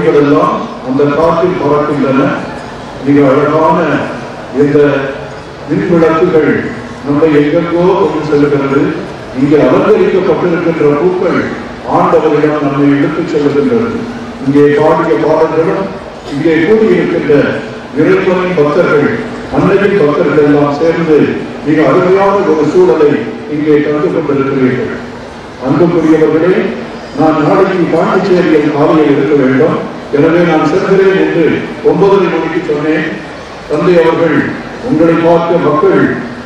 கொடிகள் எல்லாம் அந்த காற்றில் பறக்கின்றன மிக அழகான இந்த மின் விளக்குகள் நம்மை எங்கெங்கோ கொண்டு செல்கிறது இங்கே அலங்கரிக்கப்பட்டிருக்கின்ற பூக்கள் ஆண்டவரிடம் நம்மை எடுத்துச் செல்கின்றது இங்கே பாடிய பாடல்களும் இங்கே கூடியிருக்கின்ற இறைவனின் பக்தர்கள் அன்னையின் பக்தர்கள் எல்லாம் சேர்ந்து மிக அருமையான ஒரு சூழலை இங்கே கண்டு கொண்டிருக்கிறீர்கள் அன்புக்குரியவர்களே நான் நாளைக்கு பாண்டிச்சேரியில் காலையில் இருக்க வேண்டும் எனவே நான் செல்கிறேன் என்று ஒன்பதரை மணிக்கு சொன்னேன் தந்தை அவர்கள் உங்களை பார்க்க மக்கள்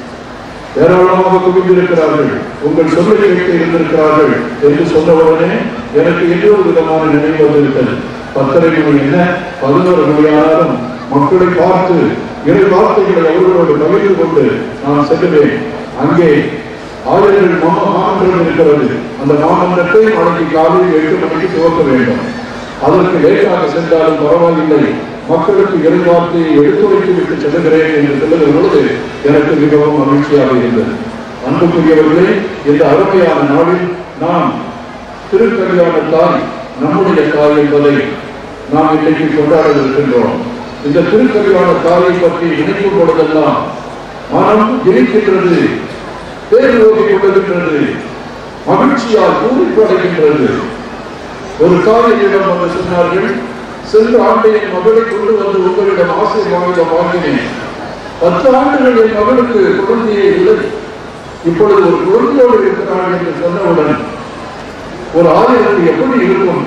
ஏராளமாக குவிந்திருக்கிறார்கள் உங்கள் சொல்லை கேட்டு இருந்திருக்கிறார்கள் என்று சொன்னவுடனே எனக்கு இன்னொரு விதமான நினைவு வந்திருக்கிறது பத்தரை மணி என்ன பதினோரு மணியானாலும் மக்களை பார்த்து இறை வார்த்தைகளை அவர்களோடு பகிர்ந்து கொண்டு நான் செல்லுவேன் அங்கே ஆயிரங்கள் மா- மாமன்றம் இருக்கிறது அந்த மாமன்றத்தை நாளைக்கு காலையில் எட்டு மணிக்கு துவக்க வேண்டும் அதற்கு லேட்டாக சென்றாலும் பரவாயில்லை மக்களுக்கு இறைவார்த்தையை எடுத்துரைத்து விட்டு செல்லுகிறேன் என்று சொல்லுகிற பொழுது எனக்கு மிகவும் மகிழ்ச்சியாக இருந்தது அன்புக்குரியவர்களே இந்த அருமையான நாளில் நாம் திருக்கல்யாண தாய் நம்முடைய தாய் என்பதை நாம் இன்றைக்கு கொண்டாட இருக்கின்றோம் இந்த திருக்கல்யாண தாயை பற்றி நினைக்கும் பொழுதெல்லாம் மனம் ஜெயிக்கின்றது பேரோகி கொள்ளுகின்றது மகிழ்ச்சியால் பூரிப்படைகின்றது ஒரு காலையிடம் வந்து சொன்னார்கள் சென்ற ஆண்டு என் மகளை கொண்டு வந்து உங்களிடம் ஆசீர்வாத வாங்கினேன் பத்து ஆண்டுகள் என் மகளுக்கு குழந்தையே இல்லை இப்பொழுது ஒரு குழந்தையோடு இருக்கிறாள் என்று சொன்னவுடன் ஒரு ஆலயத்தில் எப்படி இருக்கும்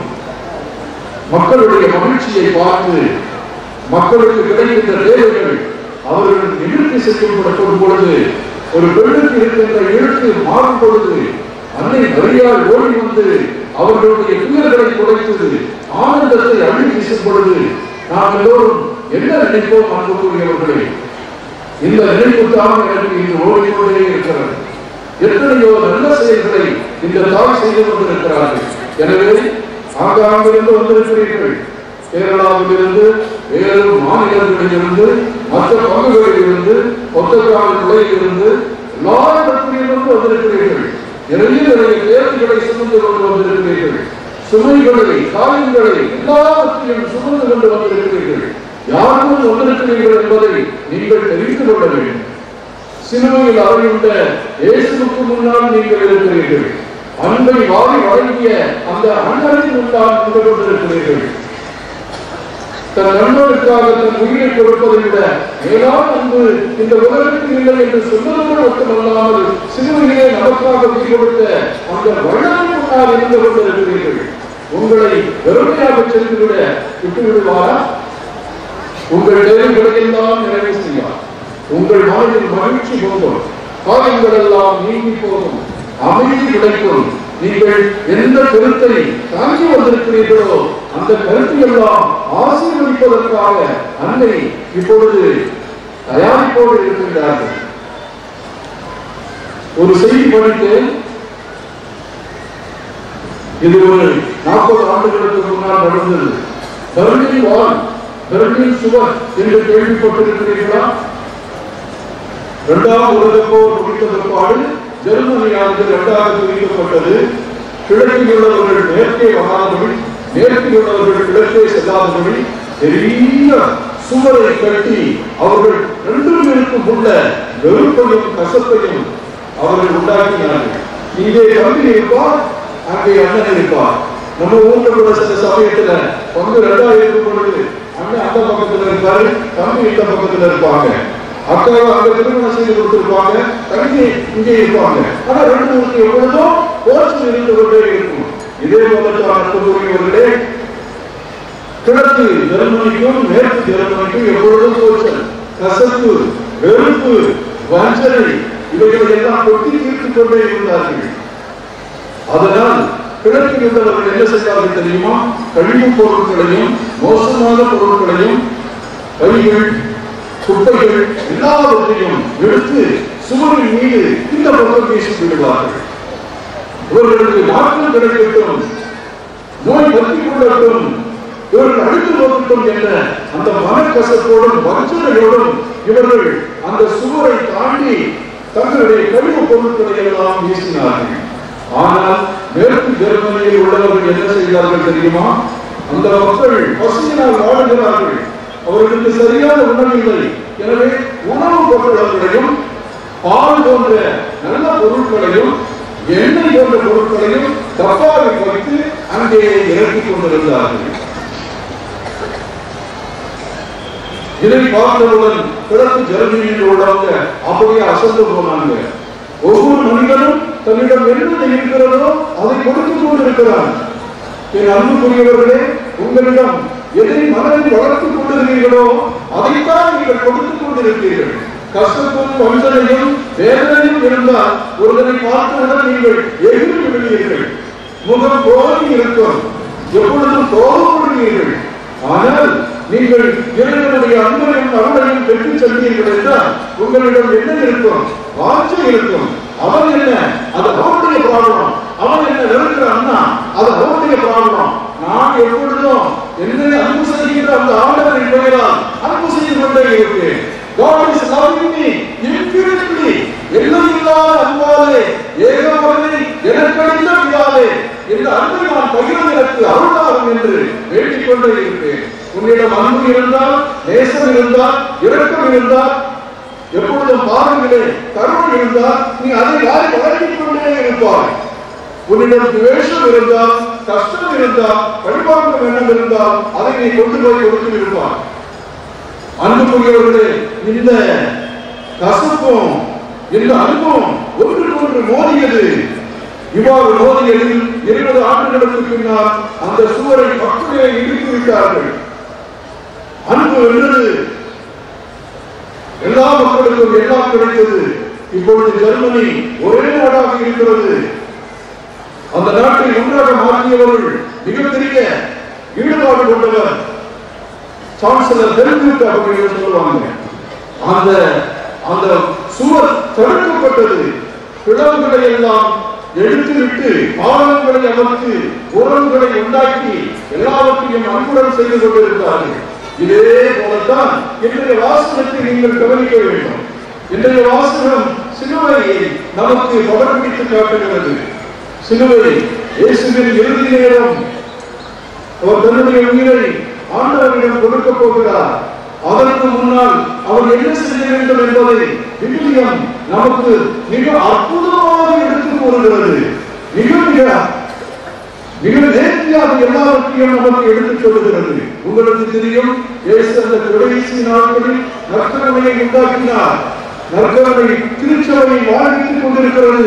மக்களுடைய மகிழ்ச்சியை பார்த்து மக்களுக்கு கிடைக்கின்ற தேவைகள் அவர்கள் நிவர்த்தி செய்யப்படும் பொழுது ஒரு பெண்ணுக்கு இருக்கின்ற இழுக்கு மாறும் பொழுது அன்னை மரியாள் ஓடி வந்து அவர்களுடைய துயர்களை குறைத்தது ஆனந்தத்தை அள்ளி வீசும் பொழுது நாம் எல்லோரும் என்ன நினைப்போம் அன்புக்குரியவர்களே இந்த நினைப்பு தான் எனக்கு இன்று ஓடிக்கொண்டே இருக்கிறது எத்தனையோ நல்ல செயல்களை இந்த தாய் செய்து கொண்டிருக்கிறார்கள் எனவே ஆங்காங்கிருந்து வந்திருக்கிறீர்கள் கேரளாவிலிருந்து வேறு மாநிலங்களிலிருந்து மற்ற பங்குகளிலிருந்து ஒத்தக்கால துறையிலிருந்து எல்லா இடத்திலிருந்து வந்திருக்கிறீர்கள் நிறைய நிறைய தேர்வுகளை சுமந்து கொண்டு வந்திருக்கிறீர்கள் சுமைகளை காயங்களை எல்லாவற்றையும் சுமந்து கொண்டு வந்திருக்கிறீர்கள் யாரும் வந்திருக்கிறீர்கள் என்பதை நீங்கள் தெரிந்து கொள்ள வேண்டும் சிலுவையில் அறையுண்ட இயேசுவுக்கு முன்னால் நீங்கள் இருக்கிறீர்கள் அன்பை வாரி வழங்கிய அந்த அண்ணனின் முன்னால் நின்று கொண்டிருக்கிறீர்கள் தன் நண்பருக்காக தன் உயிரை கொடுப்பதை விட மேலான அன்பு இந்த உலகத்தில் இல்லை என்று சொன்னதோடு மட்டுமல்லாமல் சிலுவையிலே நமக்காக உயிர் கொடுத்த அந்த வள்ளலின் முன்னால் இருந்து கொண்டிருக்கிறீர்கள் உங்களை வெறுமையாக சென்றுவிட விட்டு விடுவாரா உங்கள் தேவைகளை எல்லாம் நிறைவு செய்வார் உங்கள் மனதில் மகிழ்ச்சி போகும் காயங்கள் எல்லாம் நீங்கி போகும் அமைதி கிடைக்கும் நீங்கள் எந்த கருத்தை தாங்கி வந்திருக்கிறீர்களோ அந்த கருத்தை எல்லாம் ஆசீர்வதிப்பதற்காக அன்னை இப்பொழுது தயாரிப்போடு இருக்கின்றார்கள் ஒரு செய்தி படித்தேன் இது ஒரு நாற்பது ஆண்டுகளுக்கு முன்னால் நடந்தது பெர்லின் வால் பெர்லின் சுவர் என்று கேள்விப்பட்டிருக்கிறீர்களா இரண்டாம் உலகப் போர் முடித்த பிற்பாடு ஜெர்மனியானது இரண்டாக பிரிக்கப்பட்டது கிழக்கில் உள்ளவர்கள் மேற்கே வராதபடி மேற்கில் உள்ளவர்கள் கிழக்கே செல்லாதபடி பெரிய சுவரை கட்டி அவர்கள் ரெண்டு பேருக்கும் உள்ள வெறுப்பையும் கசப்பையும் அவர்கள் உண்டாக்கினார்கள் இங்கே தம்பி இருப்பார் அங்கே அண்ணன் இருப்பார் நம்ம ஊர்ல கூட சில சமயத்துல பங்கு ரெண்டா இருக்கும் பொழுது அண்ணன் அந்த பக்கத்துல இருப்பாரு தம்பி இந்த பக்கத்துல இருப்பாங்க அக்காவை அங்க திருமணம் செய்து கொடுத்திருப்பாங்க தங்கி இங்கே இருப்பாங்க ஆனா ரெண்டு ஊருக்கு எப்பொழுதும் போர்ச்சு இருந்து கொண்டே இருக்கும் இதே போலத்தான் அன்புக்குரியவர்களே கிழக்கு ஜெர்மனிக்கும் மேற்கு ஜெர்மனிக்கும் எப்பொழுதும் போச்சல் கசப்பு வெறுப்பு வஞ்சனை இவைகளை எல்லாம் கொட்டி தீர்த்துக் கொண்டே இருந்தார்கள் அதனால் கிழக்கில் உள்ளவர்கள் என்ன செய்தார்கள் தெரியுமா கழிவுப் பொருட்களையும் மோசமான பொருட்களையும் கைகள் குப்பைகள் எல்லாவற்றையும் எடுத்து சுவரின் மீது இந்த பக்கம் வீசி விடுவார்கள் இவர்களுக்கு மாற்றம் கிடைக்கட்டும் நோய் பற்றி கொள்ளட்டும் இவர்கள் அழித்து போகட்டும் என்ற அந்த மனக்கசப்போடும் வஞ்சனையோடும் இவர்கள் அந்த சுவரை தாண்டி தங்களுடைய கழிவுப் பொருட்களை எல்லாம் வீசினார்கள் ஆனால் மேற்கு ஜெர்மனியில் உள்ளவர்கள் என்ன செய்தார்கள் தெரியுமா அந்த மக்கள் பசியினால் வாழுகிறார்கள் அவர்களுக்கு சரியான உணவில்லை எனவே உணவு பொருட்களையும் பால் போன்ற நல்ல பொருட்களையும் எண்ணெய் போன்ற பொருட்களையும் டப்பாவில் வைத்து அங்கே இறக்கிக் கொண்டிருந்தார்கள் இதை பார்த்தவுடன் கிழக்கு ஜெர்மனியில் உள்ளவங்க அப்படியே அசந்து போனாங்க ஒவ்வொரு மனிதனும் தன்னிடம் என்ன இருக்கிறதோ அதை கொடுத்துக் கொண்டிருக்கிறான் என் அன்புக்குரியவர்களே உங்களிடம் எதை மனதில் வளர்த்துக் கொண்டிருக்கிறீர்களோ அதைத்தான் நீங்கள் கொடுத்துக் கொண்டிருக்கிறீர்கள் கஷ்டத்தும் வஞ்சனையும் வேதனையும் இருந்தால் ஒருவரை பார்த்தவுடன் நீங்கள் எகிரி விடுவீர்கள் முகம் கோரி இருக்கும் எப்பொழுதும் கோபப்படுவீர்கள் ஆனால் நீங்கள் இறைவனுடைய அன்பையும் அருளையும் பெற்று செல்வீர்கள் என்றால் உங்களிடம் என்ன இருக்கும் வாஞ்சை இருக்கும் அவன் என்ன அது அவனுடைய ப்ராப்ளம் அவன் என்ன வெறுக்கிற அண்ணா அது அவனுடைய ப்ராப்ளம் நான் எப்பொழுதும் என்னை அன்பு செய்கின்ற அந்த ஆண்டவரின் பெயரால் அன்பு செய்து கொண்டே இருப்பேன் God is loving me infinitely. எல்லையில்லாத அன்பாலே ஏகமகனை எனக்களித்த பிதாவே இந்த அன்பை நான் பகிர்ந்து எனக்கு அருளாகும் என்று வேண்டிக் கொண்டே இருப்பேன் உன்னிடம் அன்பு இருந்தால் நேசம் இருந்தால் இரக்கம் இருந்தால் எப்பொழுதும் பாருங்களே கருணை இருந்தால் நீ அதை யாரை வழங்கிக் கொண்டே இருப்பாய் உன்னிடம் துவேஷம் இருந்தால் கஷ்டம் இருந்தால் பழிவாங்கும் எண்ணம் இருந்தால் அதை நீ கொண்டு போய் கொடுத்து இருப்பாய் அன்புக்குரியவர்களே இந்த கசப்பும் இந்த அன்பும் ஒன்றுக்கொன்று மோதியது இவ்வாறு மோதியதில் இருபது ஆண்டுகளுக்கு பின்னால் அந்த சுவரை மக்களே இடித்து விட்டார்கள் அன்பு வென்றது எல்லா மக்களுக்கும் எல்லாம் கிடைத்தது இப்பொழுது ஜெர்மனி ஒரே நாடாக இருக்கிறது அந்த நாட்டை ஒன்றாக மாற்றியவர்கள் மிகப்பெரிய ஈடுபாடு கொண்டவர் சான்சலர் ஹெல்மெட் அப்படின்னு சொல்லுவாங்க அந்த அந்த சுவர் தடுக்கப்பட்டது பிளவுகளை எல்லாம் எடுத்துவிட்டு பாலங்களை அமர்த்து உறவுகளை உண்டாக்கி எல்லாவற்றையும் அன்புடன் செய்து கொண்டிருக்கிறார்கள் இதே போலத்தான் இன்றைய வாசகத்தை நீங்கள் கவனிக்க வேண்டும் இன்றைய வாசகம் சிலுவையை நமக்கு படம்பிடித்து காட்டுகிறது சிலுவை இயேசுவின் இறுதி நேரம் அவர் தன்னுடைய உயிரை ஆண்டவரிடம் கொடுக்க போகிறார் அதற்கு முன்னால் அவர் என்ன செய்ய வேண்டும் என்பதை விவிலியம் நமக்கு மிக அற்புதமாக எடுத்து கூறுகிறது மிக மிக மிக நேர்த்தியாக எல்லாவற்றையும் நமக்கு எடுத்துச் சொல்லுகிறது உங்களுக்கு தெரியும் இயேசு அந்த கடைசி நாட்களில் நற்கரணையை உண்டாக்கினார் நற்கரணை திருச்சபையை வாழ்வித்துக் கொண்டிருக்கிறது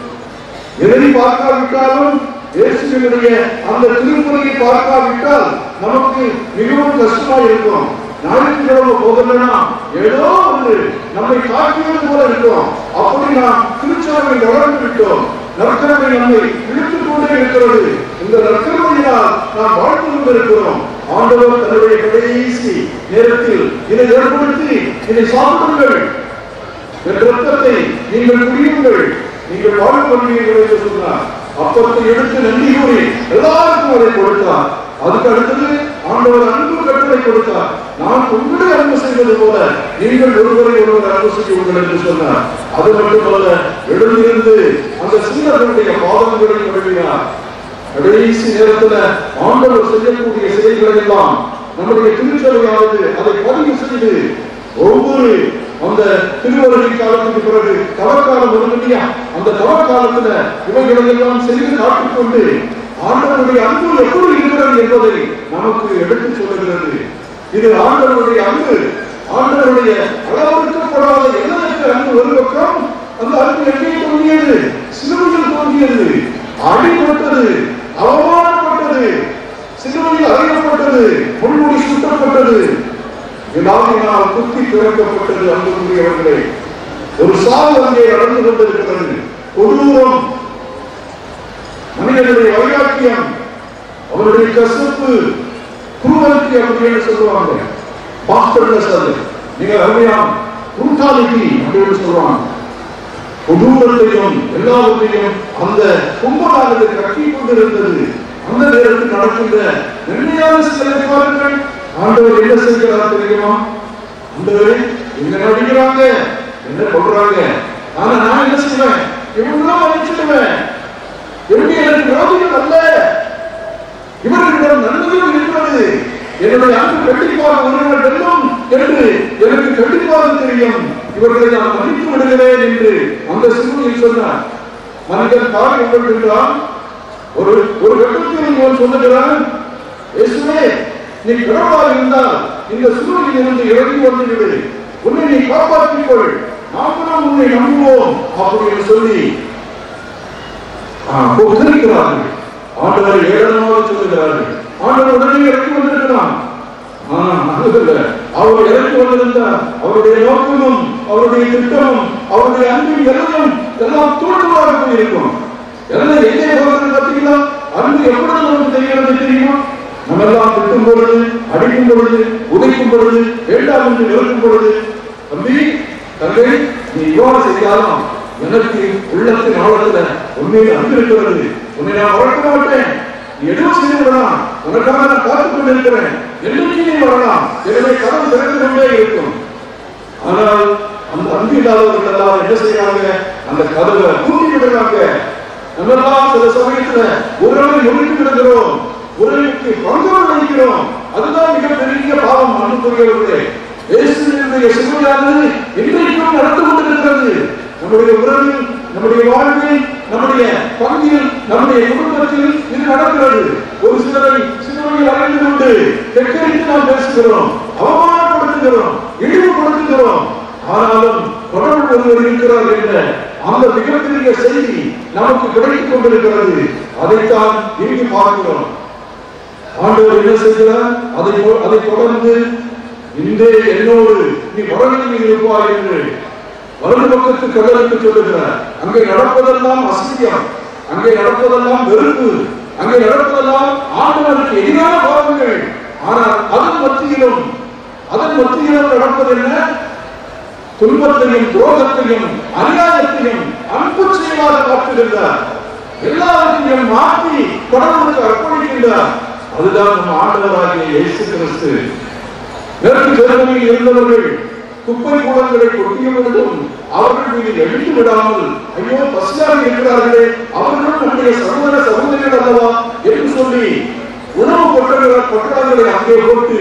எதை பார்க்காவிட்டாலும் இயேசுவினுடைய அந்த திருமுறையை பார்க்காவிட்டால் நமக்கு மிகவும் கஷ்டமா இருக்கும் ஞாயிற்றுக்கிழமை போகலன்னா ஏதோ ஒன்று நம்மை காட்டியது போல இருக்கும் அப்படி நாம் திருச்சாவை வளர்ந்து விட்டோம் நற்கரமை நம்மை இழுத்துக் கொண்டே இருக்கிறது இந்த நற்கரமையினால் நாம் வாழ்ந்து கொண்டிருக்கிறோம் ஆண்டவர் தன்னுடைய கடைசி நேரத்தில் இதை ஏற்படுத்தி இதை சாப்பிடுங்கள் என் ரத்தத்தை நீங்கள் குடியுங்கள் நீங்கள் வாழ பண்ணுவீர்கள் என்று சொன்னார் அப்பத்தை எடுத்து நன்றி கூறி எல்லாருக்கும் அதை கொடுத்தார் அதுக்கு அடுத்தது ஆண்டவர் அன்பு கட்டளை கொடுத்தார் நான் உங்களை அன்பு செய்வது போல நீங்கள் ஒருவரை ஒருவர் அன்பு செய்யுங்கள் என்று சொன்னார் அது மட்டுமல்ல எழுந்திருந்து அந்த சீடர்களுடைய பாதங்களை கழுவினார் கடைசி நேரத்துல ஆண்டவர் செய்யக்கூடிய செயல்களை எல்லாம் நம்முடைய திருச்சபையாவது அதை பதிவு செய்து ஒவ்வொரு அந்த திருவருகை காலத்துக்கு பிறகு தவக்காலம் வரும் இல்லையா அந்த தவக்காலத்துல இவைகளை எல்லாம் செய்து காட்டிக்கொண்டு ஆண்டவருடைய அன்பு எப்படி இருக்கிறது என்பதை நமக்கு எடுத்துச் சொல்லுகிறது இது ஆண்டவருடைய அன்பு ஆண்டவருடைய அளவெடுக்கப்படாத எண்ணத்திற்கு அன்பு ஒரு பக்கம் அந்த அன்பு எங்கே தோன்றியது சிலுவையில் தோன்றியது அடிபட்டது அவமானப்பட்டது சிலுவையில் அறையப்பட்டது முன்முடி சுட்டப்பட்டது வினாவினால் குத்தி திறக்கப்பட்டது அன்புக்குரியவர்களே ஒரு சாவு அங்கே நடந்து கொண்டிருக்கிறது கொடூரம் மனிதனுடைய வைராக்கியம் அவருடைய கசப்பு குருவலுக்கு அப்படின்னு சொல்லுவாங்க மாஸ்டர்னஸ் அது மிக அருமையான புரூட்டாலிட்டி அப்படின்னு சொல்லுவாங்க கொடூரத்தையும் எல்லாவற்றையும் அந்த கும்பலானது கட்டி கொண்டிருந்தது அந்த நேரத்தில் நடக்கின்ற நன்மையான சிலரை பாருங்கள் ஆண்டவர் என்ன செய்கிறார் தெரியுமா ஆண்டவரே இங்க நடிக்கிறாங்க என்ன சொல்றாங்க ஆனா நான் என்ன செய்வேன் இவங்களாம் மன்னிச்சிடுவேன் இவங்க எனக்கு விரோதிகள் அல்ல இவர்களிடம் நன்மையும் இருக்கிறது கண்டிப்பாக ஒருவர் வெல்லும் என்று எனக்கு கண்டிப்பாக தெரியும் இவர்களை நான் மன்னித்து விடுகிறேன் என்று அந்த சிறுமியில் சொன்னார் மனிதன் காரியம் கொண்டிருக்கிறான் ஒரு ஒரு கட்டத்தில் இவன் சொல்லுகிறான் இயேசுவே நீ கடவுளாக இருந்தால் இந்த சிறுமியில் இருந்து இறங்கி வந்து விடு உன்னை நீ காப்பாற்றிக் கொள் நாங்களும் உன்னை நம்புவோம் அப்படின்னு சொல்லி உத்தரிக்கிறார்கள் ஆண்டவர் ஏளனமாக சொல்லுகிறார்கள் ஆண்டவர் உடனே இறக்கி வந்திருக்கிறான் ஆனால் அதுவல்ல அவர் இறக்கி வந்திருந்தார் அவருடைய நோக்கமும் அவருடைய திட்டமும் அவருடைய அன்பின் எல்லாம் எல்லாம் தூண்டுவாக போயிருக்கும் எல்லாம் எங்கே போகிறது பார்த்தீங்களா அன்பு எப்பொழுது நமக்கு தெரிகிறது தெரியுமா நம்ம எல்லாம் திட்டும் பொழுது அடிக்கும் பொழுது உதைக்கும் பொழுது வேண்டாம் என்று நிறுத்தும் பொழுது தம்பி தங்கை நீ இவ்வாறு செய்தாலும் எனக்கு உள்ளத்தின் ஆழத்துல உண்மையில் அன்பு இருக்கிறது உன்னை நான் வளர்க்க மாட்டேன் நீ எதுவும் செய்து விடலாம் உனக்காக நான் காத்துக் கொண்டிருக்கிறேன் என்னைக்கு நீ வரலாம் எனவே கதவு திறந்து கொண்டே இருக்கும் ஆனால் அந்த அன்பு இல்லாதவர்கள் எல்லாம் என்ன செய்யறாங்க அந்த கதவை பூட்டி விடுறாங்க நம்மெல்லாம் சில சமயத்துல உறவை நொறுக்கி விடுகிறோம் உறவுக்கு பங்கம் அளிக்கிறோம் அதுதான் மிகப்பெரிய பாவம் அன்புக்குரியவர்களே இயேசுவினுடைய சிலுவையானது இன்றைக்கும் நடந்து கொண்டிருக்கிறது நம்முடைய உறவில் நம்முடைய வாழ்வில் நம்முடைய பங்கில் நம்முடைய குடும்பத்தில் இது நடக்கிறது ஒரு சிலரை சிலுவையில் அடைந்து கொண்டு தெற்கரித்து நாம் பேசுகிறோம் அவமானப்படுத்துகிறோம் இழிவுபடுத்துகிறோம் ஆனாலும் தொடர்பு ஒருவர் இருக்கிறார் என்ற அந்த மிகப்பெரிய செய்தி நமக்கு கிடைத்துக் கொண்டிருக்கிறது அதைத்தான் இங்கு பார்க்கிறோம் ஆண்டவர் என்ன செய்கிறார் அதை தொ- அதை தொடர்ந்து இன்றே என்னோடு நீ வரணியில் இருப்பாய் என்று வலது பக்கத்து கடலுக்கு சொல்லுகிறார் அங்கே நடப்பதெல்லாம் அசிங்கம் அங்கே நடப்பதெல்லாம் வெறுப்பு அங்கே நடப்பதெல்லாம் ஆண்டவருக்கு எதிரான பாவங்கள் ஆனால் அதன் மத்தியிலும் அதன் மத்தியிலும் நடப்பது என்ன துன்பத்தையும் துரோகத்தையும் அநியாயத்தையும் அன்பு செய்வாத காட்டுகின்றார் எல்லாவற்றையும் மாற்றி கடவுளுக்கு அர்ப்பணிக்கின்றார் அதுதான் நம் ஆண்டவராகிய இயேசு கிறிஸ்து மேற்கு ஜெர்மனியில் இருந்தவர்கள் குப்பை கூடங்களை கொட்டியவர்களும் அவர்கள் மீது எழுந்து விடாமல் ஐயோ பசியாக இருக்கிறார்களே அவர்களும் நம்முடைய சகோதர சகோதரிகள் அல்லவா என்று சொல்லி உணவு கொட்டங்களை கொட்டாங்களை அங்கே போட்டு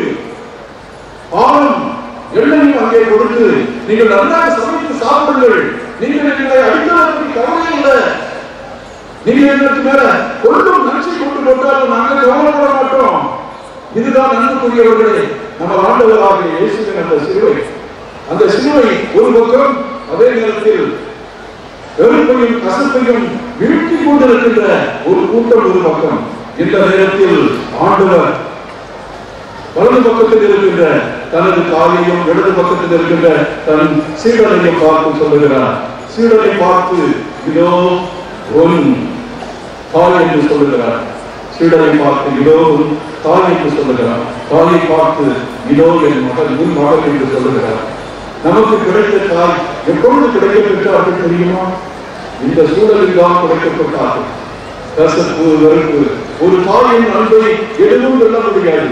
பாலம் எண்ணெயும் அங்கே கொடுத்து நீங்கள் நன்றாக சமைத்து சாப்பிடுங்கள் நீங்கள் எங்களை அடித்தவர்களுக்கு கவலை இல்லை நீங்க எங்களுக்கு மேல கொள்ளும் நன்மை கொண்டு போட்டாலும் நாங்கள் கவலைப்பட மாட்டோம் இதுதான் நன்மைக்குரியவர்களே நம்ம ஆண்டவராக இயேசுவின் அந்த சிலுவை அந்த சிலுவை ஒரு பக்கம் அதே நேரத்தில் வெறுப்பையும் கசப்பையும் வீழ்த்தி கொண்டிருக்கின்ற ஒரு கூட்டம் ஒரு பக்கம் இந்த நேரத்தில் ஆண்டவர் வலது பக்கத்தில் இருக்கின்ற தனது காலையும் இடது பக்கத்தில் இருக்கின்ற தன் சீடனையும் பார்த்து சொல்லுகிறார் சீடனை பார்த்து இதோ உன் தாய் என்று சொல்லுகிறார் சீடனை பார்த்து இதோ உன் தாய் என்று சொல்லுகிறார் தாயை பார்த்து இதோ என் மகன் உன் மகன் என்று சொல்லுகிறார் நமக்கு கிடைத்த தாய் எப்பொழுது கிடைக்கப்பெற்றார்கள் தெரியுமா இந்த சூழலில் தான் கிடைக்கப்பட்டார்கள் கசப்பு வெறுப்பு ஒரு தாயின் அன்பை எதுவும் வெல்ல முடியாது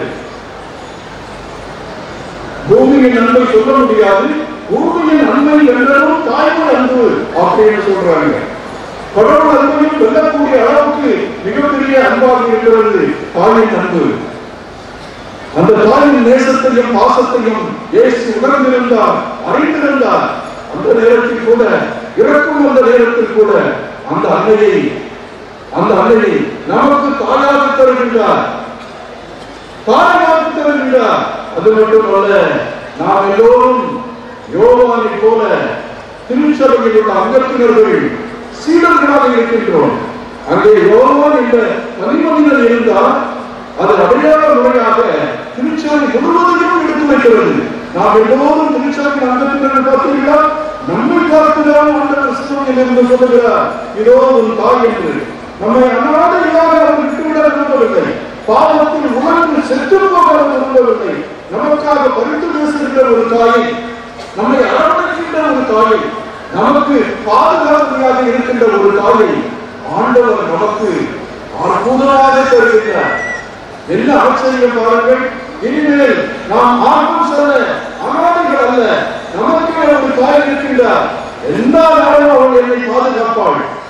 பூமியின் அன்பை சொல்ல முடியாது பூமியின் அன்பை வெல்லவும் தாய்மொழி அன்பு அப்படின்னு சொல்றாங்க கடவுள் அன்பையும் வெல்லக்கூடிய அளவுக்கு மிகப்பெரிய அன்பாக இருக்கிறது தாயின் அன்பு அந்த தாயின் நேசத்தையும் பாசத்தையும் இயேசு உணர்ந்திருந்தார் அறிந்திருந்தார் அந்த நேரத்தில் கூட இறக்கும் அந்த நேரத்தில் கூட அந்த அன்னையை அந்த அன்னையை நமக்கு தாயாக தருகின்றார் தாயாக தருகின்றார் அது மட்டுமல்ல நாம் எல்லோரும் யோவானை போல திருச்சபையில் உள்ள அங்கத்தினர்கள் சீடர்களாக இருக்கின்றோம் அங்கே யோவான் என்ற தனிமனிதன் இருந்தால் அது அடையாள முறையாக திருச்சாலை முழுவதையும் எடுத்து வைக்கிறது நாம் எல்லோரும் திருச்சாலை அங்கத்தினர்கள் பார்த்தீர்களா நம்மை பார்த்துதான் அந்த கிறிஸ்துவன் என்று சொல்லுகிறார் இதோ உன் தாய் என்று நம்மை அன்னாத இல்லாத அவர் விட்டுவிட விரும்பவில்லை பாவத்தில் உணர்ந்து செத்து போக அவர் விரும்பவில்லை நமக்காக பரிந்து பேசுகின்ற ஒரு தாயை நம்மை அரவணைக்கின்ற ஒரு தாயை நமக்கு பாதுகாவலியாக இருக்கின்ற ஒரு தாயை ஆண்டவர் நமக்கு அற்புதமாக தருகின்றார் என்ன ஆச்சரியம் பாருங்கள் இனிமேல் நாம் ஆர்வம் சொல்ல அனாதைகள் அல்ல நமக்கு ஒரு தாய் இருக்கின்றார் எல்லா நாளும் அவள் என்னை பாதுகாப்பாள்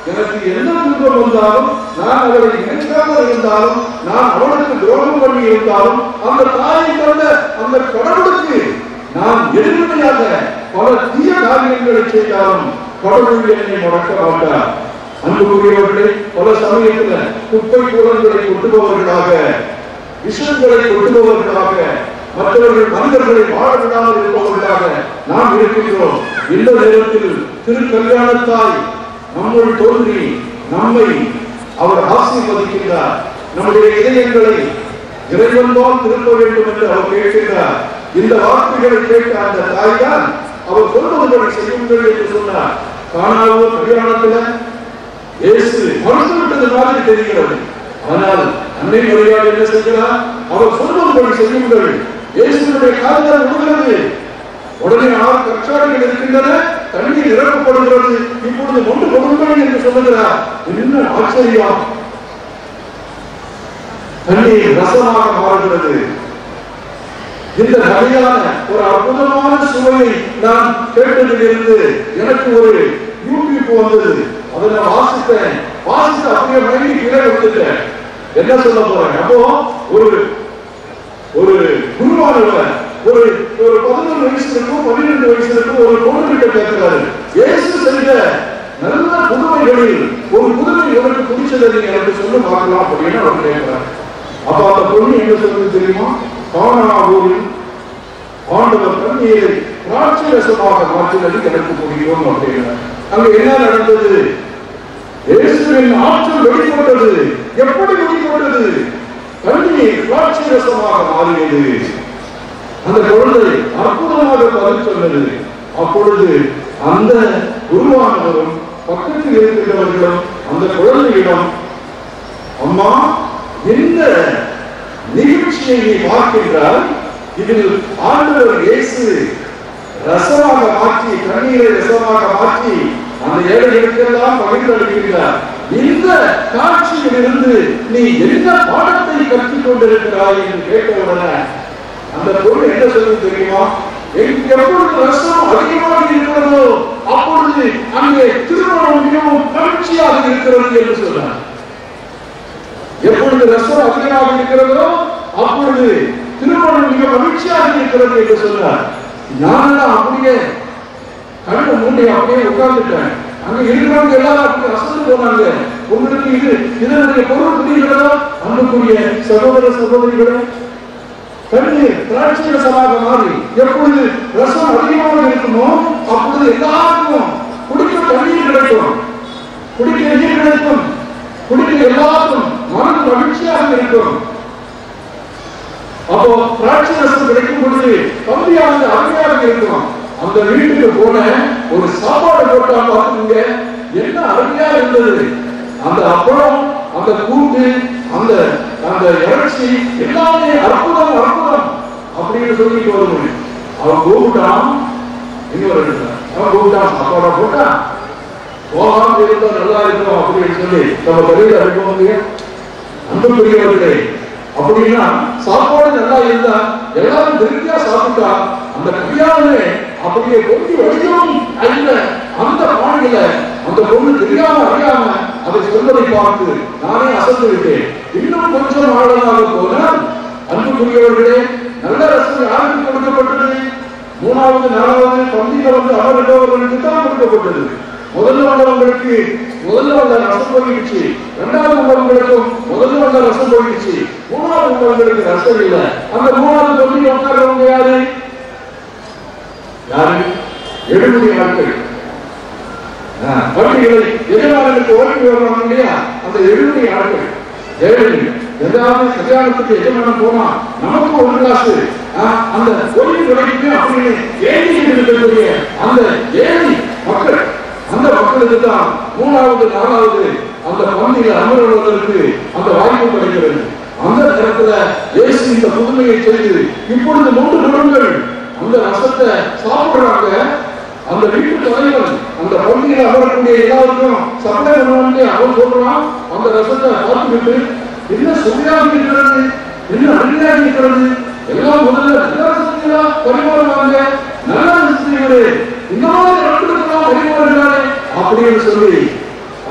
எனக்கு என்ன துன்பம் வந்தாலும் நான் அவளை நினைக்காமல் இருந்தாலும் நான் அவளுக்கு துரோகம் பண்ணி இருந்தாலும் அந்த தாயை கொண்ட அந்த கடவுளுக்கு நான் எதிர்மையாக பல தீய காரியங்களை செய்தாலும் கடவுள் என்னை மறக்க மாட்டார் அன்புக்குரியவர்களே பல சமயத்துல குப்பை கூடங்களை கொட்டுபவர்களாக விஷயங்களை கொட்டுபவர்களாக மற்றவர்கள் மனிதர்களை வாழ விடாமல் இருப்பவர்களாக நாம் இருக்கின்றோம் இந்த நேரத்தில் திரு கல்யாணத்தாய் நம்முள் தோன்றி நம்மை அவர் ஆசீர்வதிக்கின்றார் நம்முடைய இதயங்களை இறைவன்பால் திருப்ப வேண்டும் என்று அவர் கேட்கின்றார் இந்த வார்த்தைகளை கேட்ட அந்த தாய் தான் அவர் சொல்வதுபடி செய்யுங்கள் என்று சொன்னார் காணாவூர் கல்யாணத்துல இயேசு மறுத்து விட்டது மாதிரி தெரிகிறது ஆனால் அன்னை மரியாதை என்ன செய்கிறார் அவர் சொல்வதுபடி செய்யுங்கள் இயேசுடைய காதல் விடுகிறது உடனே ஆறு கற்றாடிகள் இருக்கின்றன தண்ணீர் நிரப்பப்படுகிறது இப்பொழுது கொண்டு கொடுங்கள் என்று சொல்லுகிறார் என்ன ஆச்சரியம் தண்ணீர் ரசமாக மாறுகிறது இந்த வகையான ஒரு அற்புதமான சுவையை நான் கேட்டதிலிருந்து எனக்கு ஒரு யூடியூப் வந்தது அதை நான் வாசித்தேன் வாசித்து அப்படியே மயங்கி கீழே விட்டுட்டேன் என்ன சொல்ல போறேன் அப்போ ஒரு ஒரு குருவானவர் ஒரு ஒரு பதினொரு வயசு இருக்கும் பன்னிரெண்டு வயசு இருக்கும் ஒரு பொண்ணு கிட்ட கேட்கிறாரு இயேசு செஞ்ச நல்ல புதுமைகளில் ஒரு புதுமை உனக்கு பிடிச்சதை நீங்க எனக்கு சொல்லி பார்க்கலாம் அப்படின்னு அவர் கேட்கிறார் அப்ப அந்த பொண்ணு என்ன சொல்றது தெரியுமா காணாவூரில் ஆண்டவர் தண்ணீரை திராட்சை ரசமாக மாற்றினது எனக்கு பிடிக்கும் அப்படின்னு அங்க என்ன நடந்தது இயேசுவின் ஆற்றல் வெளிப்பட்டது எப்படி வெளிப்பட்டது தண்ணீர் திராட்சை ரசமாக மாறியது அந்த குழந்தை அற்புதமாக பதில் சொன்னது அப்பொழுது அந்த குருவானவரும் பக்கத்தில் இருக்கின்றவர்களும் அந்த குழந்தையிடம் அம்மா இந்த நிகழ்ச்சியை நீ பார்க்கின்றால் இதில் ஆண்டவர் இயேசு ரசமாக மாற்றி தண்ணீரை ரசமாக மாற்றி அந்த ஏழைகளுக்கெல்லாம் பகிர்ந்தளிக்கின்றார் இந்த காட்சியில் இருந்து நீ என்ன பாடத்தை கற்றுக் கொண்டிருக்கிறாய் என்று கேட்டவுடனே அந்த பொருள் என்ன சொல்லுது தெரியுமா எங்க எப்பொழுது ரசம் அதிகமாக இருக்கிறதோ அப்பொழுது அங்கே திருமணம் மிகவும் மகிழ்ச்சியாக இருக்கிறது என்று சொன்னார் எப்பொழுது ரசம் அதிகமாக இருக்கிறதோ அப்பொழுது திருமணம் மிக மகிழ்ச்சியாக இருக்கிறது என்று சொன்னார் நானெல்லாம் அப்படியே கண்ணு மூடி அப்படியே உட்கார்ந்துட்டேன் அங்க இருக்கிறவங்க எல்லாரும் அப்படி அசந்து போனாங்க உங்களுக்கு இது இதனுடைய பொருள் புரிகிறதா அன்புக்குரிய சகோதர சகோதரிகளே தண்ணீர் திராட்சை ரசமாக மாறி எப்பொழுது ரசம் அதிகமாக இருக்குமோ அப்பொழுது எல்லாருக்கும் குடிக்க தண்ணீர் கிடைக்கும் குடிக்க நீர் கிடைக்கும் குடிக்க எல்லாருக்கும் மனது மகிழ்ச்சியாக இருக்கும் அப்போ திராட்சை ரசம் கிடைக்கும் பொழுது கம்மியாக அருமையாக இருக்கும் அந்த வீட்டுக்கு போன ஒரு சாப்பாடு போட்டா பார்த்துங்க என்ன அருமையா இருந்தது அந்த அப்பளம் அந்த கூட்டு அந்த அந்த இறைச்சி எல்லாமே அற்புதம் அற்புதம் அப்படின்னு சொல்லிட்டு வருவோம் அவன் கூப்பிட்டான் இன்னொரு இடத்துல அவன் கூப்பிட்டான் சாப்பாடா போட்டான் போகாம இருந்தா நல்லா இருக்கும் அப்படின்னு சொல்லி நம்ம வெளியில அனுப்புவாங்க அன்புக்குரியவர்களே அப்படின்னா சாப்பாடு நல்லா இருந்தா எல்லாரும் திருப்தியா சாப்பிட்டா அந்த கல்யாணமே அப்படியே பொங்கி வடியும் அல்ல அந்த பாணியில அந்த பொண்ணு தெரியாம அறியாம அதை சொல்வதை பார்த்து நானே அசந்து விட்டேன் இன்னும் கொஞ்சம் ஆழமாக போனால் அன்புக்குரியவர்களே நல்ல ரசம் யாருக்கு கொடுக்கப்பட்டது மூணாவது நாலாவது பந்தியில வந்து அவர்களுக்கு தான் கொடுக்கப்பட்டது முதல்ல வந்தவங்களுக்கு முதல்ல வந்த ரசம் போயிடுச்சு இரண்டாவது வந்தவங்களுக்கும் முதல்ல வந்த ரசம் போயிடுச்சு மூணாவது வந்தவங்களுக்கு ரசம் இல்ல அந்த மூணாவது பந்தி உட்கார்றவங்க யாரு யாரு எழுபது நாட்கள் பள்ளிகளை எதிராளர்களுக்கு ஓய்வு வருவாங்க இல்லையா அந்த எழுபது நாட்கள் ஏழை ஏதாவது கல்யாணத்துக்கு எஜமானம் போனா நமக்கு ஒரு கிளாஸ் அந்த ஓய்வு கிடைக்கும் அப்படின்னு ஏழை இருக்கக்கூடிய அந்த ஏழை மக்கள் அந்த மக்களுக்கு தான் மூணாவது நாலாவது அந்த பந்தியில் அமர்வதற்கு அந்த வாய்ப்பு கிடைக்கிறது அந்த நேரத்துல இயேசு இந்த புதுமையை செய்து இப்பொழுது மூன்று குடும்பங்கள் அந்த ரசத்தை சாப்பிடுறாங்க அந்த வீட்டு தலைவன் அந்த பள்ளியில் அமரக்கூடிய எல்லாருக்கும் சப்ளை பண்ணுவாங்க அவன் சொல்றான் அந்த ரசத்தை பார்த்துக்கிட்டு என்ன சுவையாக இருக்கிறது என்ன அருமையாக இருக்கிறது எல்லாம் முதல்ல நல்ல ரசத்தையா பரிமாறுவாங்க நல்ல ரசத்தைகளே இந்த மாதிரி நடந்துக்கலாம் பரிமாறுகிறாரே அப்படின்னு சொல்லி அவர்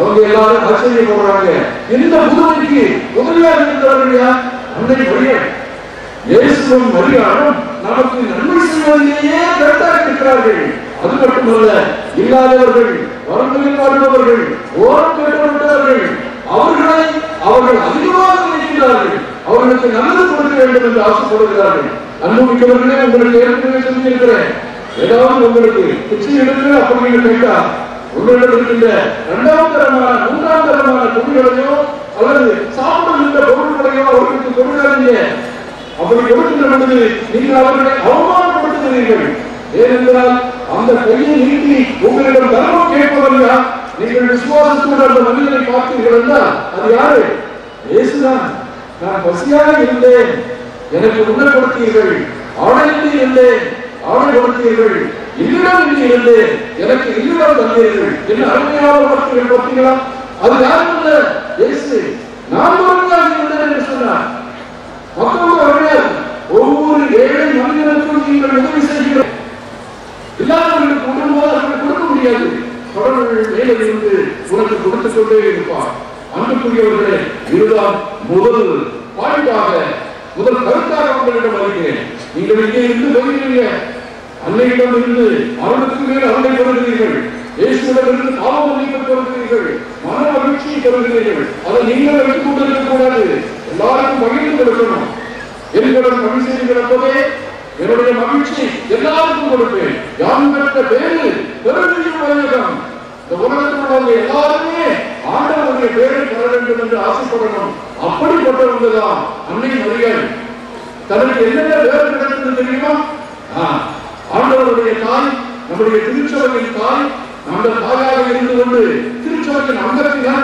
அவங்க எல்லாரும் ஆச்சரியப்படுறாங்க இந்த புதுமைக்கு உதவியாக இருந்தவர்கள் யார் அன்னை மரியாள் இயேசுவும் மரியாளும் நமக்கு நன்மை செய்வதிலேயே கரெக்டாக இருக்கிறார்கள் அது மட்டுமல்ல இல்லாதவர்கள் வரங்களில் வாழ்பவர்கள் ஓரம் கேட்டவர்கள் அவர்களை அவர்கள் அதிகமாக நினைக்கிறார்கள் அவர்களுக்கு நல்லது கொடுக்க வேண்டும் என்று ஆசைப்படுகிறார்கள் அன்புமிக்கவர்களே உங்களுக்கு ஏற்கனவே சொல்லியிருக்கிறேன் ஏதாவது உங்களுக்கு பிச்சை எடுத்து அப்படின்னு கேட்டா உங்களிடம் இருக்கின்ற இரண்டாம் தரமான மூன்றாம் தரமான பொருள்களையோ அல்லது சாப்பிடுகின்ற பொருட்களையோ அவர்களுக்கு கொடுக்காதீங்க அப்படி கொடுக்கின்ற பொழுது நீங்கள் அவர்களை அவமானப்படுத்துகிறீர்கள் ஏனென்றால் அந்த கையை நீட்டி உங்களிடம் தர்மம் கேட்பவர்கள் யார்? நீங்கள் விசுவாசத்தோடு அந்த மனிதனை பார்த்தீர்கள் என்றால் அது யாரு இயேசுதான் நான் பசியாக இருந்தேன் எனக்கு உண்ண கொடுத்தீர்கள் ஆடையின்றி இருந்தேன் ஆடை கொடுத்தீர்கள் இல்லிடம் இன்றி இருந்தேன் எனக்கு இல்லிடம் தந்தீர்கள் என்ன அருமையான வார்த்தைகள் பார்த்தீங்களா அது யாரும் இல்ல இயேசு நான் ஒருவனாக இருந்தேன் என்று சொன்னார் மற்றவங்க அவர்கள் ஒவ்வொரு ஏழை மனிதனுக்கும் நீங்கள் உதவி செய்கிறோம் இல்லாதவர்களுக்கு கொடுக்கும்போது அவர்கள் கொடுக்க முடியாது கடவுள் மேலே இருந்து உனக்கு கொடுத்துக் கொண்டே இருப்பார் அன்புக்குரியவர்களே இதுதான் முதல் பாயிண்டாக முதல் கருத்தாக உங்களிடம் வருகிறேன் நீங்கள் இங்கே இருந்து வருகிறீங்க அன்னையிடம் இருந்து அருளுக்கு மேல் அருளை பெறுகிறீர்கள் இயேசுவிடம் இருந்து பாவ மன்னிப்பு பெறுகிறீர்கள் மன மகிழ்ச்சியை பெறுகிறீர்கள் அதை நீங்கள் வைத்துக் கொண்டிருக்க கூடாது எல்லாருக்கும் மகிழ்ந்து கொடுக்கணும் என்னிடம் மகிழ்ச்சி செய்கிறப்பவே என்னுடைய மகிழ்ச்சி எல்லாருக்கும் கொடுப்பேன் யாரும் பெற்ற பேரு பெருமையும் உலகம் இந்த உலகத்தில் உள்ளவங்க எல்லாருமே ஆண்டவருடைய பேரை பெற வேண்டும் என்று ஆசைப்படணும் அப்படிப்பட்டவங்க தான் அன்னை மரியாள் தனக்கு என்னென்ன பேர் கிடைத்தது தெரியுமா ஆ, ஆண்டவருடைய தாய் நம்முடைய திருச்சபையின் தாய் அந்த தாயாக இருந்து கொண்டு திருச்சபையின் அங்கத்தினர்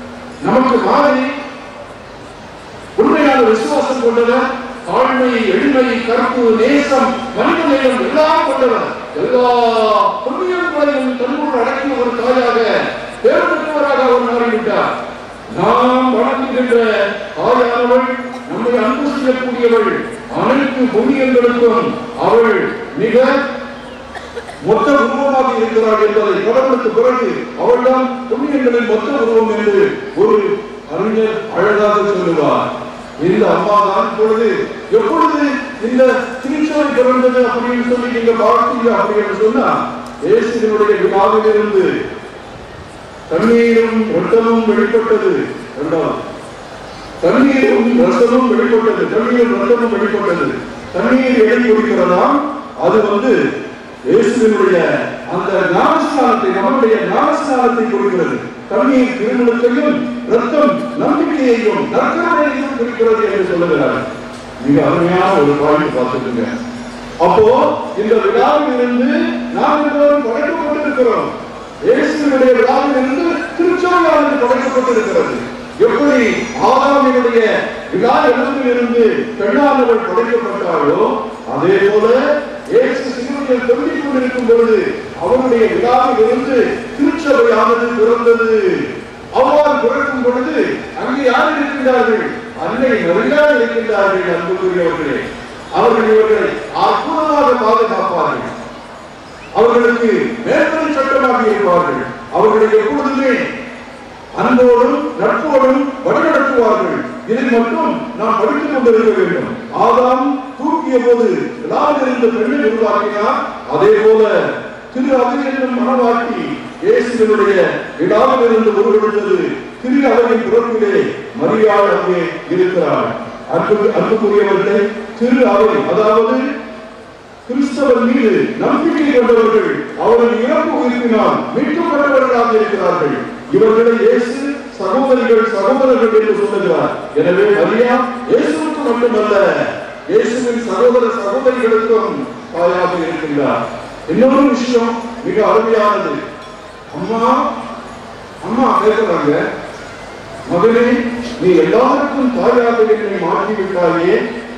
நமக்கு மாதிரி உண்மையான விசுவாசம் கொண்டவர் தாழ்மை எளிமை கருப்பு நேசம் மனித நேயம் எல்லாம் கொண்டவர் எல்லா புண்ணியங்களையும் தன்னுள் அடக்கிய ஒரு தாயாக பேருந்தவராக அவர் மாறிவிட்டார் நாம் வணங்குகின்ற தாயானவள் நம்மை அன்பு செய்யக்கூடியவள் அனைத்து புண்ணியங்களுக்கும் அவள் மிக மொத்த உருவமாக இருக்கிறாள் என்பதை கடவுளுக்கு பிறகு அவள்தான் புண்ணியங்களின் மொத்த உருவம் என்று ஒரு அறிஞர் அழகாக சொல்லுவார் இந்த அம்மா தான் இப்பொழுது எப்பொழுது இந்த திருச்சோலை பிறந்தது அப்படின்னு சொல்லி நீங்க பார்த்தீங்க அப்படின்னு சொன்னா இயேசுவினுடைய விழாவிலிருந்து தண்ணீரும் ரத்தமும் வெளிப்பட்டது இரண்டாவது தண்ணீரும் ரசமும் வெளிப்பட்டது தண்ணீரும் ரத்தமும் வெளிப்பட்டது தண்ணீர் எடை கொடுக்கிறதாம் அது வந்து இயேசுவினுடைய அந்த ஞானஸ்நானத்தை நம்முடைய ஞானஸ்நானத்தை கொடுக்கிறது தண்ணீர் திருமணத்தையும் ரத்தம் நம்பிக்கையையும் நற்கரையையும் குறிக்கிறது என்று சொல்லுகிறார் மிக அருமையான ஒரு பாயிண்ட் பார்த்துட்டுங்க அப்போ இந்த விழாவில் இருந்து நாம் எல்லோரும் படைக்கப்பட்டிருக்கிறோம் இயேசுவினுடைய விழாவில் இருந்து திருச்சோயானது படைக்கப்பட்டிருக்கிறது எப்படி ஆதாமினுடைய விழா எழுத்தில் இருந்து பெண்ணானவள் படைக்கப்பட்டாளோ அதே போல இயேசு சிலுவையில் தொங்கிக் கொண்டிருக்கும் பொழுது அவருடைய விழாவில் இருந்து திருச்சபையானது பிறந்தது அவ்வாறு பிறக்கும் பொழுது அங்கே யார் இருக்கின்றார்கள் அன்னை நிறைய இருக்கின்றார்கள் அன்புக்குரியவர்களே அவர்கள் இவர்களை அற்புதமாக பாதுகாப்பார்கள் அவர்களுக்கு மேற்படி சட்டமாக இருப்பார்கள் அவர்களை எப்பொழுதுமே அன்போடும் நட்போடும் வழிநடத்துவார்கள் இதை மட்டும் நாம் படித்துக் கொண்டிருக்க வேண்டும் ஆதாம் தூக்கிய போது விழாவில் இருந்த பெண்ணை உருவாக்கினார் அதே போல திரு அவையின் மனவாட்டி இயேசுவினுடைய விழாவில் இருந்து உருவெடுத்தது திரு அவையின் பிறப்பிலே மரியாள் அங்கே இருக்கிறார் அன்பு அன்புக்குரியவர்களே திரு அவை அதாவது கிறிஸ்தவர் மீது நம்பிக்கை கொண்டவர்கள் அவர்கள் இறப்பு உயிர்ப்பினால் மீட்கப்பட்டவர்களாக இருக்கிறார்கள் இவர்களை இயேசு சகோதரிகள் சகோதரர்கள் என்று சொல்லுகிறார் எனவே மரியா இயேசுவுக்கு மட்டுமல்ல இயேசுவின் சகோதர சகோதரிகளுக்கும் தாயாக இருக்கின்றார் இன்னொரு விஷயம் மிக அருமையானது அம்மா அம்மா கேட்கிறாங்க மகனே நீ எல்லாருக்கும் தாயாக என்னை மாற்றி விட்டாயே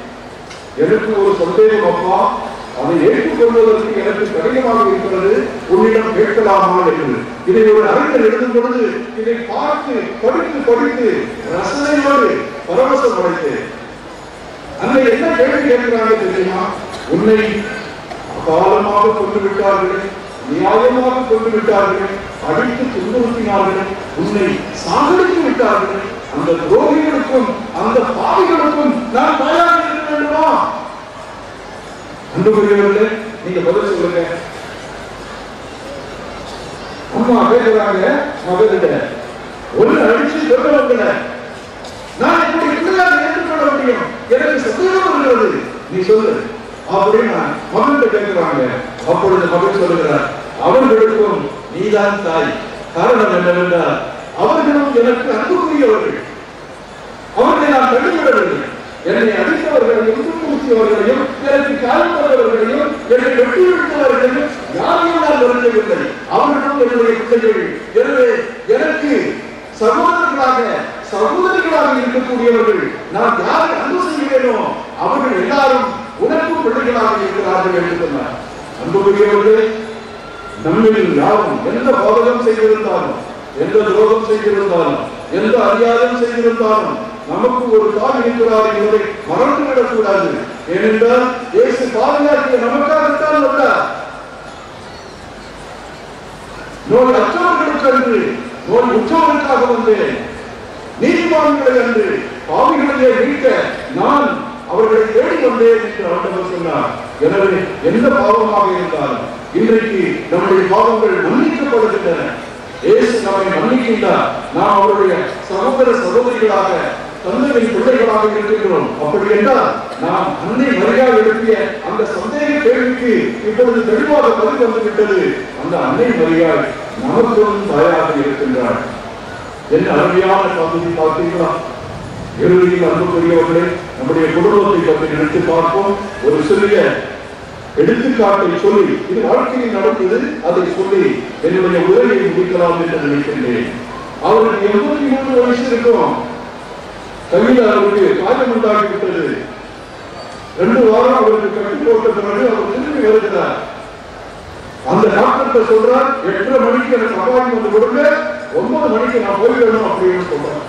எனக்கு ஒரு சந்தேகம் அப்பா அதை ஏற்றுக்கொள்வதற்கு எனக்கு கடினமாக இருக்கிறது உன்னிடம் கேட்கலாமா என்று இதை ஒரு அறிஞர் எழுதும் பொழுது இதை பார்த்து படித்து படித்து ரசனையோடு பரவசம் அடைத்தேன் அன்னை என்ன கேள்வி கேட்கிறாங்க தெரியுமா உன்னை அகாலமாக கொண்டு விட்டார்கள் நியாயமாக கொண்டு விட்டார்கள் அடித்து துன்புறுத்தினார்கள் உன்னை சாகடித்து விட்டார்கள் அந்த துரோகிகளுக்கும் அந்த பாவிகளுக்கும் நான் தயாராக இருக்க வேண்டுமா அன்புக்குரியவர்களே நீங்க பதில் சொல்லுங்க அம்மா கேட்கிறாங்க மகன்கிட்ட ஒண்ணு அடிச்சு சொல்றவங்கள நான் இப்படி பிள்ளையாக ஏற்றுக்கொள்ள முடியும் எனக்கு சந்தேகம் வருகிறது நீ சொல்லு அப்படின்னு மகன்கிட்ட கேட்கிறாங்க அப்பொழுது மகன் சொல்லுகிறார் அவர்களுக்கும் நீதான் தாய் காரணம் என்னவென்றால் அவர்களும் எனக்கு அன்புக்குரியவர்கள் அவர்களை நான் தள்ளிவிடவில்லை என்னை அடித்தவர்களையும் துன்புறுத்தியவர்களையும் எனக்கு காயப்பட்டவர்களையும் என்னை வெட்டி விட்டவர்களையும் யாரையும் நான் வருந்தவில்லை அவர்களும் என்னுடைய பிள்ளைகள் எனவே எனக்கு சகோதரர்களாக சகோதரிகளாக இருக்கக்கூடியவர்கள் நான் யாரை அன்பு செய்வேனோ அவர்கள் எல்லாரும் உனக்கும் பிள்ளைகளாக இருக்கிறார்கள் என்று சொன்னார் அன்புக்குரியவர்களே நம்மில் யாரும் எந்த பாதகம் செய்திருந்தாலும் எந்த துரோகம் செய்திருந்தாலும் எந்த அறியாதம் செய்திருந்தாலும் நமக்கு ஒரு தாய் இருக்கிறார் என்பதை மறந்து விடக்கூடாது ஏனென்றால் இயேசு பாதுகாக்கிய நமக்காகத்தான் வந்தார் நோய் அற்றவர்களுக்கு அன்று நோய் உற்றவர்களுக்காக வந்தேன் நீதிமான்களை அன்று பாவிகளையே மீட்க நான் அவர்களை தேடி வந்தேன் என்று ஆண்டவர் சொன்னார் எனவே எந்த பாவமாக இருந்தாலும் இன்றைக்கு நம்முடைய பாவங்கள் மன்னிக்கப்படுகின்றன இயேசு நம்மை மன்னிக்கின்றார் நாம் அவருடைய சகோதர சகோதரிகளாக தந்தையின் பிள்ளைகளாக இருக்கின்றோம் அப்படி என்றால் நாம் அன்னை மரியாதை எழுப்பிய அந்த சந்தேக கேள்விக்கு இப்பொழுது தெளிவாக பதில் வந்து விட்டது அந்த அன்னை மரியாதை நமக்கும் தாயாக இருக்கின்றார் என்ன அருமையான பகுதி பார்த்தீங்களா இறுதியில் அன்புக்குரியவர்களே நம்முடைய குடும்பத்தை பற்றி நினைத்து பார்ப்போம் ஒரு சிறிய எடுத்துக்காட்டை சொல்லி இது வாழ்க்கையில் நடந்தது அதை சொல்லி என்னுடைய உரையை முடிக்கலாம் என்று நினைக்கின்றேன் அவருக்கு எண்பத்தி மூன்று வயசு இருக்கும் கையில் அவருக்கு காயம் உண்டாகிவிட்டது ரெண்டு வாரம் அவருக்கு கட்டி போட்ட பிறகு அவர் திரும்பி வருகிறார் அந்த டாக்டர்கிட்ட சொல்றார் எட்டரை மணிக்கு எனக்கு அப்பாயின்மெண்ட் வந்து கொடுங்க ஒன்பது மணிக்கு நான் போயிடணும் அப்படின்னு சொல்றார்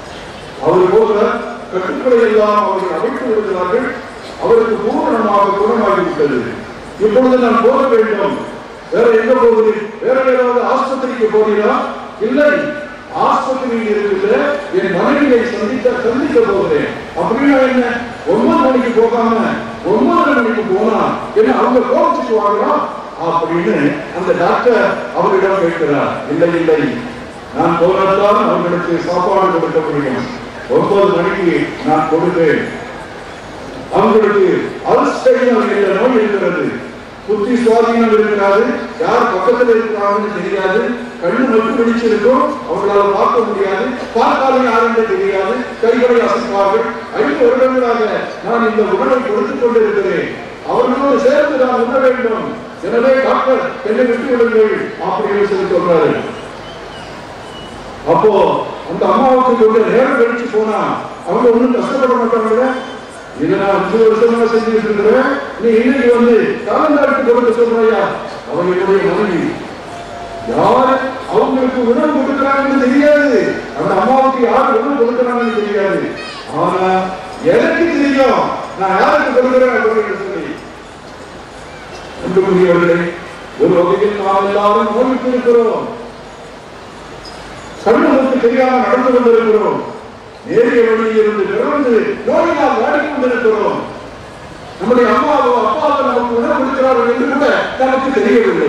அவர் போகிறார் கட்டுக்களை எல்லாம் அவர்கள் அமைத்து விடுகிறார்கள் அவருக்கு பூரணமாக குணமாகிவிட்டது இப்பொழுது நான் போக வேண்டும் வேற எங்க போகுது வேற ஏதாவது ஆஸ்பத்திரிக்கு போகிறா இல்லை ஆஸ்பத்திரியில் இருக்கிற என் மனைவியை சந்திக்க சந்திக்க போகிறேன் அப்படின்னா என்ன ஒன்பது மணிக்கு போகாம ஒன்பது மணிக்கு போனா என்ன அவங்க கோபிச்சுட்டு வாங்கலாம் அப்படின்னு அந்த டாக்டர் அவரிடம் கேட்கிறார் இல்லை இல்லை நான் போனதான் அவர்களுக்கு சாப்பாடு கொடுக்க முடியும் ஒன்பது மணிக்கு நான் கொடுப்பேன் அவங்களுக்கு அல்சைமர் என்ற நோய் இருக்கிறது புத்தி சுவாதீனம் இருக்கிறாது யார் பக்கத்தில் இருக்கிறாங்கன்னு தெரியாது கண்ணு மட்டும் பிடிச்சிருக்கும் அவங்களால பார்க்க முடியாது பார்த்தாலும் யாருன்னு தெரியாது கைகளை அசைப்பார்கள் ஐந்து வருடங்களாக நான் இந்த உணவை கொடுத்துக் கொண்டிருக்கிறேன் அவர்களோடு சேர்ந்து நான் உண்ண வேண்டும் எனவே டாக்டர் என்னை விட்டு விடுங்கள் அப்படின்னு சொல்லி சொல்றாரு அப்போ அந்த அம்மாவுக்கு கொஞ்சம் நேரம் கழிச்சு போனா அவங்க ஒண்ணும் கஷ்டப்பட மாட்டாங்கல்ல இதை நான் அஞ்சு வருஷமா செஞ்சுட்டு இருக்கிறேன் நீ இன்னைக்கு வந்து காலந்தாருக்கு கொடுக்க சொல்றாயா அவங்க என்னுடைய மனைவி யார் அவங்களுக்கு உணவு கொடுக்குறாங்கன்னு தெரியாது அந்த அம்மாவுக்கு யார் உணவு கொடுக்குறாங்கன்னு தெரியாது ஆனா எனக்கு தெரியும் நான் யாருக்கு கொடுக்குறேன் அப்படின்னு சொல்லி அன்புக்குரியவர்களே ஒரு வகையில் நாம் எல்லாரும் நோய்க்கு இருக்கிறோம் கண்ணுக்கு தெரியாம நடந்து கொண்டிருக்கிறோம் நேரிய வழியில் இருந்து பிறந்து நோயினால் வாடிக்கொண்டிருக்கிறோம் நம்முடைய அம்மாவோ அப்பாவோ நமக்கு உணவு கொடுக்கிறார்கள் என்று கூட நமக்கு தெரியவில்லை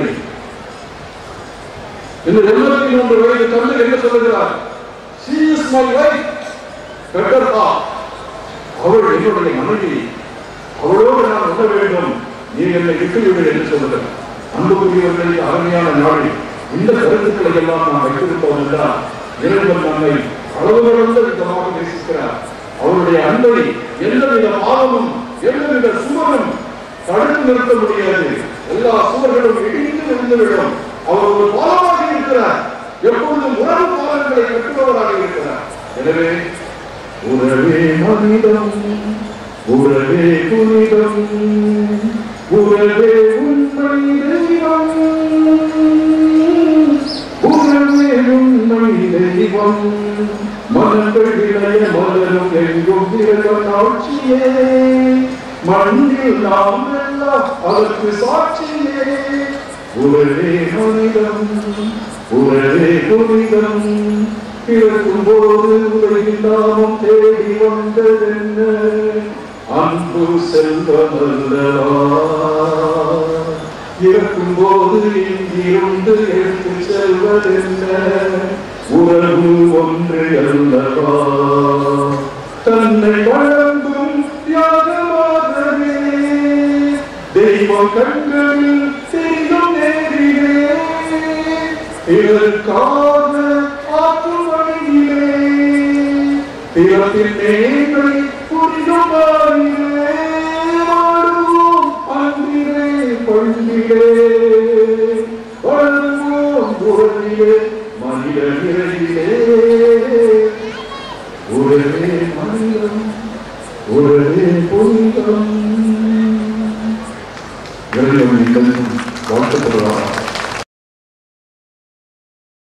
இந்த எண்பத்தி மூன்று வயது தந்தை என்ன சொல்லுகிறார் she is my wife better half அவள் என்னுடைய மனைவி அவளோடு நான் உண்ண வேண்டும் நீ என்னை விட்டுவிடு என்று சொல்லுகிறார் அன்புக்குரியவர்களை அருமையான நாளில் இந்த கருத்துக்களை எல்லாம் நாம் வைத்திருப்போம் என்றால் இறைவன் நம்மை அளவு கடந்த விதமாக நேசிக்கிறார் அவருடைய அன்பை எந்தவித பாவமும் எந்தவித சுவரும் தடுத்து நிறுத்த முடியாது எல்லா சுவர்களும் இடிந்து விழுந்துவிடும் அவர் ஒரு பாலமாக இருக்கிறார் எப்பொழுதும் உணவு பாலங்களை கட்டுபவராக இருக்கிறார் எனவே உறவே மனிதம் உறவே புனிதம் உறவே உண்மை தெய்வம் உறவே உண்மை தெய்வம் மனங்கள் இளைய மலரும் எங்கும் திரளும் ஆட்சியே மண்ணில் நாம் எல்லாம் அதற்கு சாட்சியே உறவே மனிதம் உறவே புனிதம் பிறக்கும் போது உலகின் நாமம் தேடி வந்ததென்ன அன்பு செல்வமல்லவா இறக்கும் போது இங்கிருந்து எடுத்து செல்வதென்ன உறவு ஒன்று அல்லவா தன்னை வழங்கும் தியாகமாகவே தெய்வம் கண்களில் செய்யும் நேரிலே இதற்காக ஆற்றும் வழியிலே பிறப்பின் மேன்மை புரியுமா